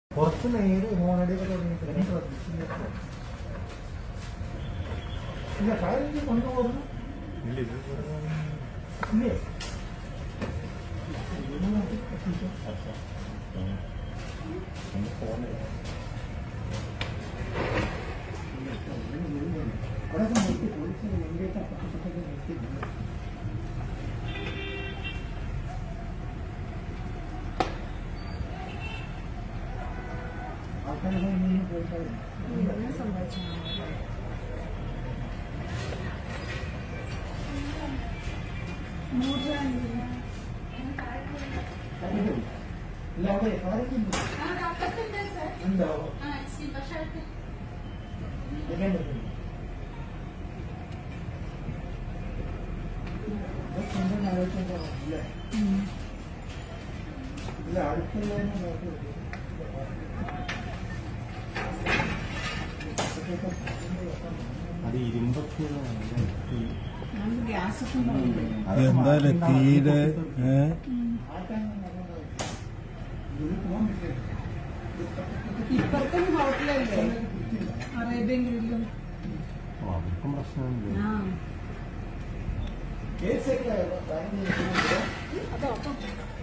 കുറച്ച് നേര് ഹോണടിയൊക്കെ തുടങ്ങിയിട്ട് ശ്രദ്ധിച്ചില്ല ഇല്ല കാര്യം കൊണ്ടുപോകുന്നു ഇല്ലേ ഇതിനെ നോക്കി എത്തിക്കാം. അവിടെ നിർത്തി പോലീസ് വണ്ടിയൊക്കെ അപ്പുറത്തൊക്കെ നിർത്തി ആൾക്കാരൊക്കെ നിന്ന് പോയിട്ട് ഇങ്ങനെ സംഭവിച്ചു ഇല്ല അവിടെ ആരൊക്കെയുണ്ട് ഉണ്ടോ എല്ലാം പറ്റുന്നു ഇതൊക്കെ എന്തെന്ന് ആലോചിച്ചാൽ ഇല്ലേ ഇല്ല അടുത്തുള്ളതെന്ന് നോക്കി അത് ഇരുമ്പൊക്കെ നമുക്ക് ഗ്യാസ് ഒക്കെ ഉണ്ടാവില്ലേ എന്തായാലും തീരെ ഏ ഇപ്പുറത്തും ഹോട്ടലല്ലേ അറേബ്യൻ ഗ്രില്ലും അവർക്കും പ്രശ്നമില്ല ആ കേസൊക്കെ അതോ അപ്പം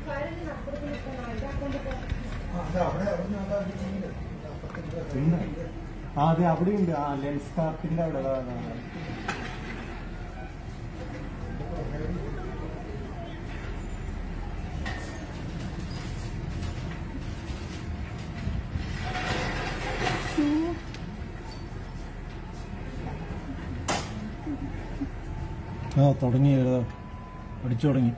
അവിടെ അവിടെ അവിടെ ചെയ്യുന്നത് ഉണ്ട്. ആ അതെ അവിടെയുണ്ട് ആ ലെൻസ് കാർട്ടിന്റെ അവിടെ ദാ, ദാ, ദാ. ആ തുടങ്ങി ഏതാ അടിച്ചു തുടങ്ങി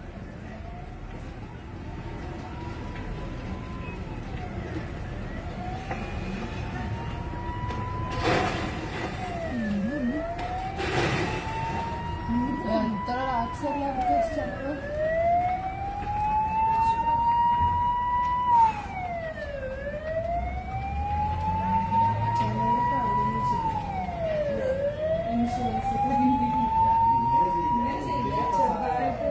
എത്ര ലാക്സല്ല അവർക്ക് ചെലവ് ചിലവരൊക്കെ അവിടെ ചെയ്യും ഇൻഷുറൻസ് ഇങ്ങനെ ചെയ്യില്ല ചെറുതായിട്ട്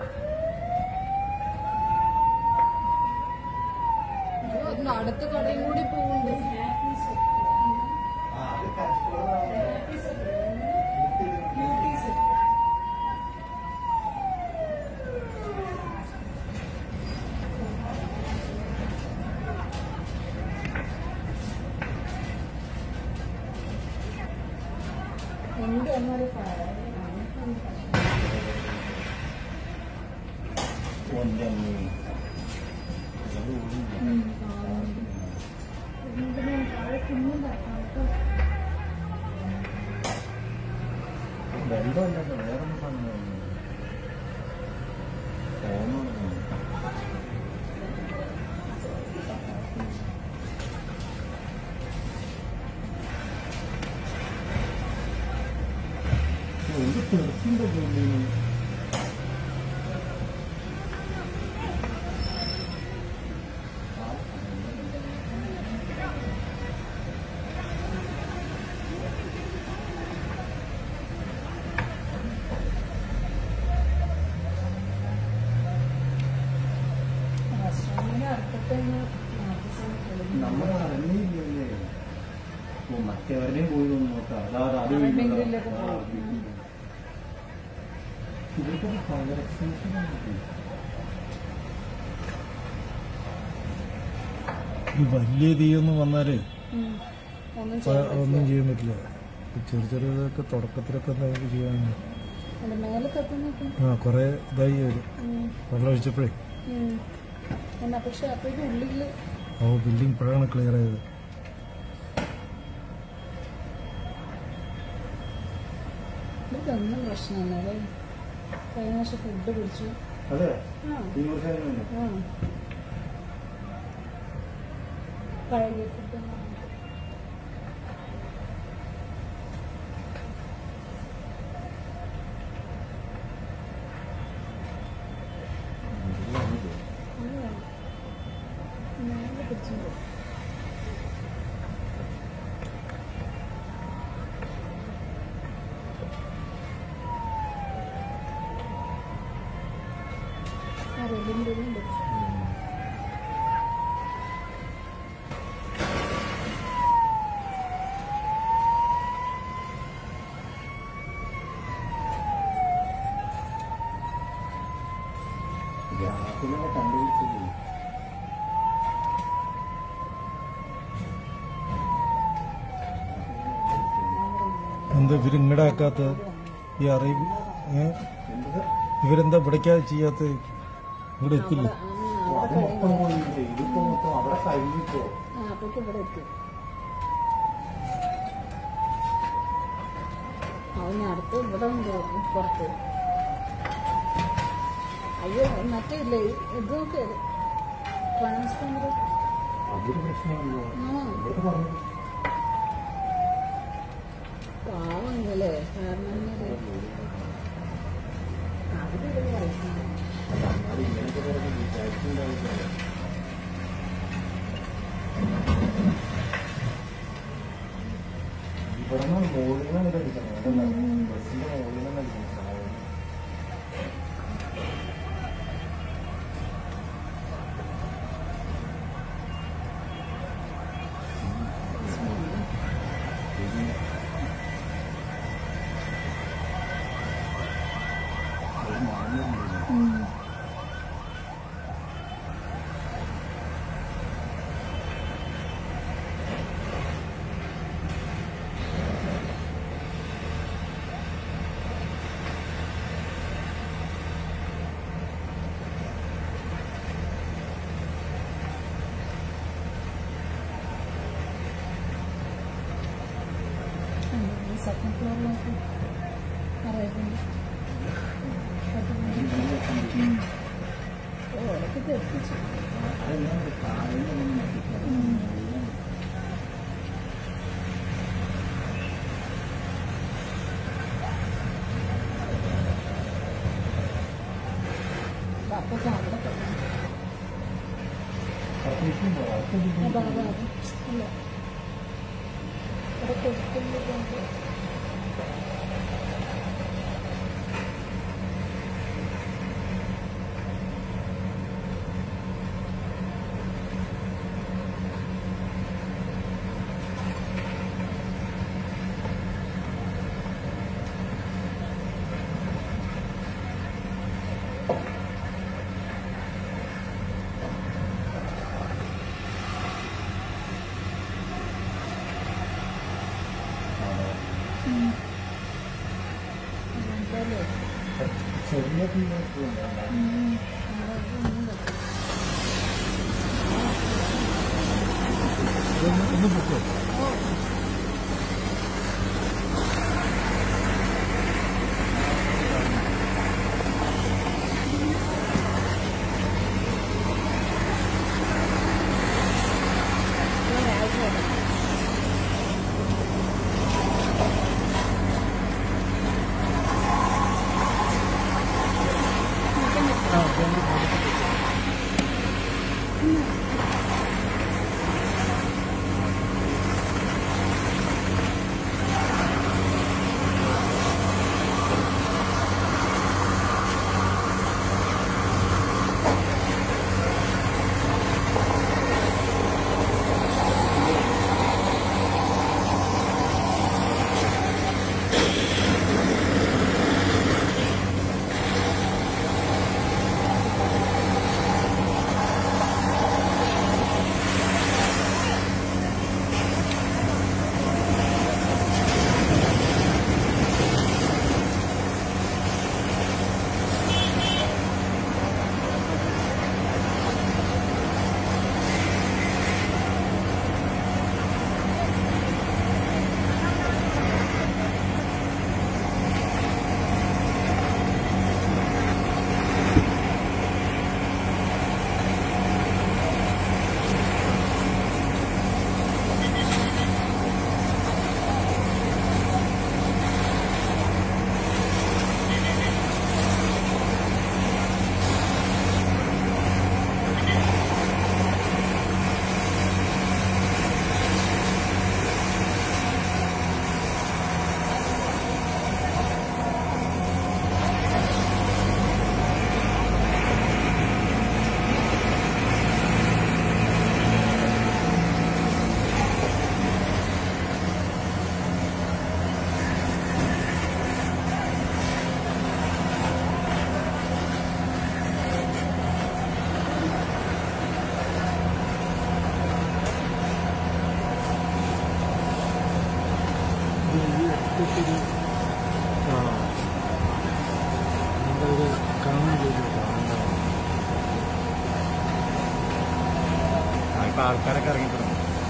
അതിന് അടുത്ത കടയും കൂടി പോകുന്നുണ്ട് ആ അത് കഷ്ടമാണ് എന്ത് എന്നൊരു ഓന്റെ അമ്മേ. അത് ഓടില്ല. വെള്ളമല്ലല്ലോ വേറൊന്നും പറഞ്ഞു എന്ത് തെറുക്കുണ്ടോ ജോലിന് റെസ്റ്റോറന്റിന്റെ അടുത്തൊക്കെ നമ്മൾ അറിഞ്ഞില്ലല്ലേ ഓ മറ്റേവരുടെയും പോയി ഒന്ന് നോക്കാം അതാ അത് അവരുടെ വീണ്ടും ബെങ്കിലൊക്കെ ആ, പോയി. വീണ്ടും. ഇതൊക്കെ ഒരു ഫയർ എക്സ്റ്റൻഷൻ ആണ് ഈ വലിയ തീയൊന്നും വന്നാല് ഒന്നും ഇപ്പൊ ഒന്നും ചെയ്യാൻ പറ്റില്ല ഈ ചെറിയ ചെറിയതൊക്കെ തുടക്കത്തിലൊക്കെ എന്തെങ്കിലും ചെയ്യാൻ അല്ല മേലെ കത്തുന്നൊക്കെ ആ കൊറേ ഇതായി വരും ഉം. വെള്ളം ഒഴിച്ചപ്പോഴേ ഉം. എന്നാ പക്ഷെ അപ്പോഴേക്കും ഉള്ളില് ഓ ബിൽഡിംഗ് ഇപ്പോഴാണ് ക്ലിയർ ആയത് ഇതൊന്നും പ്രശ്നമല്ല അല്ലേ കഴിഞ്ഞ വർഷം ഫുഡ് കുടിച്ചു അതെ ആ ഈ വർഷം ആ പഴകിയ ഫുഡ് മേലെ പിടിച്ചു ആ റെഡിൻ്റെ ഉണ്ട് ബസ്സിലൊക്കെ കണ്ടുപിടിച്ചത് എന്താ ഇവരിങ്ങടെ ആക്കാത്ത ഈ അറേബ്യ ഏ എന്ത് ഇവരെന്താ ഇവിടേക്കാ ചെയ്യാത്ത ഇവിടെ എത്തില്ല ആ, അത് അവിടെ മൊത്തം പോയില്ലേ ഇതിപ്പോ മൊത്തം അവിടെ കഴിഞ്ഞിപ്പോ ആ അപ്പോഴേക്കും ഇവിടെ എത്തി അവൻ അടുത്ത് ഇവിടെ ഉണ്ട് പുറത്ത് അയ്യോ മറ്റേ ഇല്ലേ ഇത് നോക്ക് ട്രാൻസ്ഫോമർ അതൊരു പ്രശ്നമല്ലോ ആ ഇവിടെ പറഞ്ഞു പാവങ്ങളല്ലേ കാരണം അവിടെ ഒരു വയസ്സാണ് അത് ഇങ്ങനത്തെ പറഞ്ഞ് വിചാരിച്ചിട്ടുണ്ടാവില്ല ഇവിടെ നിന്ന് മുകളിൽ നിന്നാണ് ഇത് അടിക്കണം അതല്ല ബസ്സിന്റെ മുകളിൽ നിന്നാണ് അടിക്കണം സാധനം. ഒരു മാനുണ്ട്. സെക്കൻഡ് ഫ്ലോറിലേക്ക് അറിയാറുണ്ട് ഓ ഇടയ്ക്ക് തെറ്റിച്ചു അതെല്ലാം ഒരു കാലിൽ നിന്ന് നട്ടിട്ടാണ്. അപ്പൊക്കെ അവിടെ തുടങ്ങി അപ്പോഴേക്കും വാക്ക് അതാ അതാ അത്. അല്ല ഇവിടെ കൊടുക്കുന്നുണ്ട് എന്തായാലും ചെറിയ തീരൊക്കെ ഉണ്ടാവും ഇതൊന്ന് ഒന്ന് പൊക്കോ ആ അതുകൊണ്ട് ആ ഇത്തിരി ആ എന്താ ഇത് കാണാൻ ചെയ്തില്ല ആ, ഇപ്പൊ ആൾക്കാരൊക്കെ ഇറങ്ങി തുടങ്ങി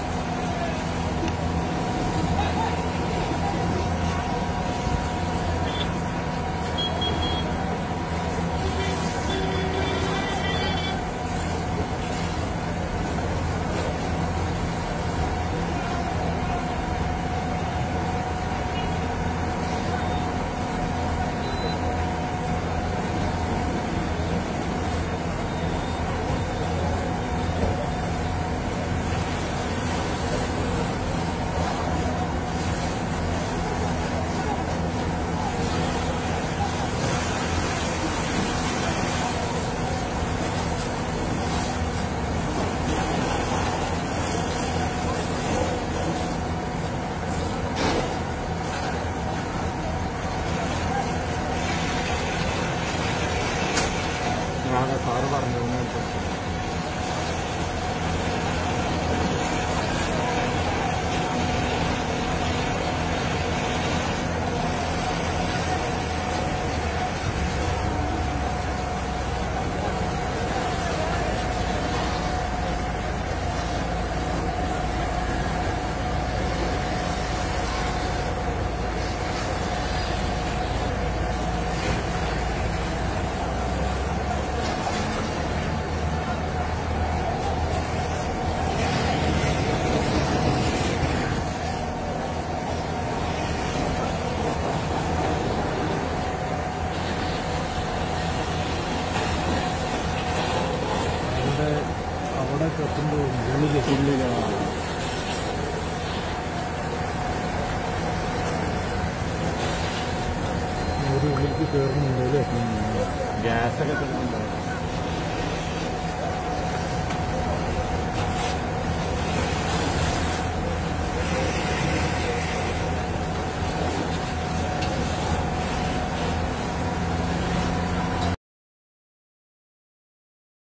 ഞാൻ സാറ് പറഞ്ഞു അവിടെ അവിടെ എത്തുമ്പോൾ ഉള്ളിൽ ഉള്ളിലാ ഒരു ഉള്ളിലേക്ക് കയറുന്നുണ്ട് അല്ലേ ഗ്യാസൊക്കെ തിന്നുന്നുണ്ടോ